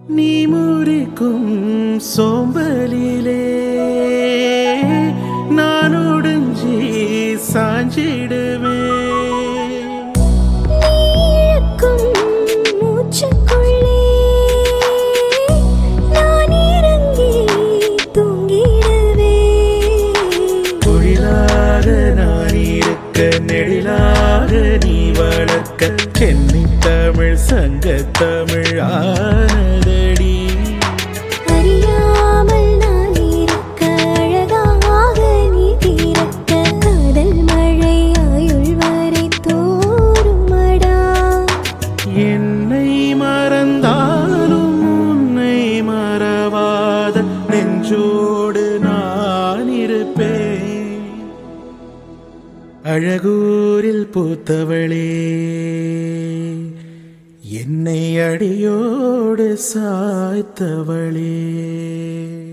நீ முறிக்கும் சோம்பலிலே நான் ஒடுஞ்சி சாஞ்சிடுவேன் நீ இழுக்கும் மூச்சுக்குள்ளே நான் இறங்கி தூங்கிடுவேன் தொழிலாக நான் இருக்க நெடிலாக நீ வளர்க்க சென்னை தமிழ் சங்க தமிழ் ஆனதடி அறியாமல் நான் இருக்க அழகாக நீ தீரக்க காதல் மழை ஆயுள் வரை தோறுமடா என்னை மறந்தாலும் உன்னை மறவாத நெஞ்சோடு நான் இருப்பேன் அழகூரில் பூத்தவளே என்னை அடியோடு சாய்த்தவளே